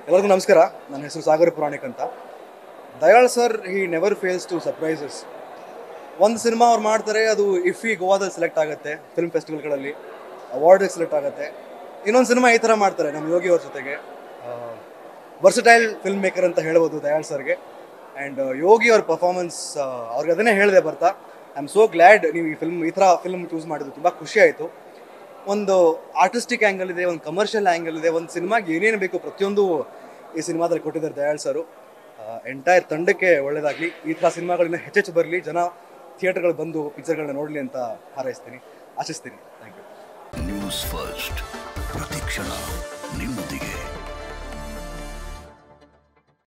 ಎಲ್ಲರಿಗೂ ನಮಸ್ಕಾರ ನನ್ನ ಹೆಸರು ಸಾಗರ ಪುರಾಣಿಕ್ ಅಂತ Dayal sir he never fails to surprises ಒಂದು ಸಿನಿಮಾ ಅವ್ರು ಮಾಡ್ತಾರೆ ಅದು ಇಫಿ ಗೋವಾದಲ್ಲಿ ಸೆಲೆಕ್ಟ್ ಆಗುತ್ತೆ ಫಿಲ್ಮ್ ಫೆಸ್ಟಿವಲ್ಗಳಲ್ಲಿ ಅವಾರ್ಡಿಗೆ ಸೆಲೆಕ್ಟ್ ಆಗುತ್ತೆ ಇನ್ನೊಂದು ಸಿನಿಮಾ ಈ ಥರ ಮಾಡ್ತಾರೆ ನಮ್ಮ ಯೋಗಿ ಅವ್ರ ಜೊತೆಗೆ ವರ್ಸಟೈಲ್ ಫಿಲ್ಮ್ ಮೇಕರ್ ಅಂತ ಹೇಳ್ಬೋದು ದಯಾಳ್ ಸರ್ಗೆ ಆ್ಯಂಡ್ ಯೋಗಿ ಅವ್ರ ಪರ್ಫಾರ್ಮೆನ್ಸ್ ಅವ್ರಿಗೆ ಅದನ್ನೇ ಹೇಳಿದೆ ಬರ್ತಾ ಐ ಆಮ್ ಸೋ ಗ್ಲ್ಯಾಡ್ ನೀವು ಈ ಫಿಲ್ಮ್ ಈ ಥರ ಫಿಲ್ಮ್ ಚೂಸ್ ಮಾಡಿದ್ದು ತುಂಬ ಖುಷಿ ಆಯಿತು ಒಂದು ಆರ್ಟಿಸ್ಟಿಕ್ ಆ್ಯಂಗಲ್ ಇದೆ ಒಂದು ಕಮರ್ಷಿಯಲ್ ಆ್ಯಂಗಲ್ ಇದೆ ಒಂದು ಸಿನಿಮಾಗೆ ಏನೇನು ಬೇಕು ಪ್ರತಿಯೊಂದು ಈ ಸಿನಿಮಾದಲ್ಲಿ ಕೊಟ್ಟಿದ್ದಾರೆ ದಯಾಳ್ ಸರು ಎಂಟೈರ್ ತಂಡಕ್ಕೆ ಒಳ್ಳೇದಾಗಲಿ ಈ ಥರ ಸಿನಿಮಾಗಳನ್ನ ಹೆಚ್ಚೆಚ್ಚು ಬರಲಿ ಜನ ಥಿಯೇಟರ್ಗಳು ಬಂದು ಪಿಕ್ಚರ್ಗಳನ್ನ ನೋಡಲಿ ಅಂತ ಹಾರೈಸ್ತೀನಿ ಆಶಿಸ್ತೀನಿ ಥ್ಯಾಂಕ್ ಯು ನ್ಯೂಸ್ ಫಸ್ಟ್ ಪ್ರತಿಕ್ಷಣ ನಿಮ್ಮ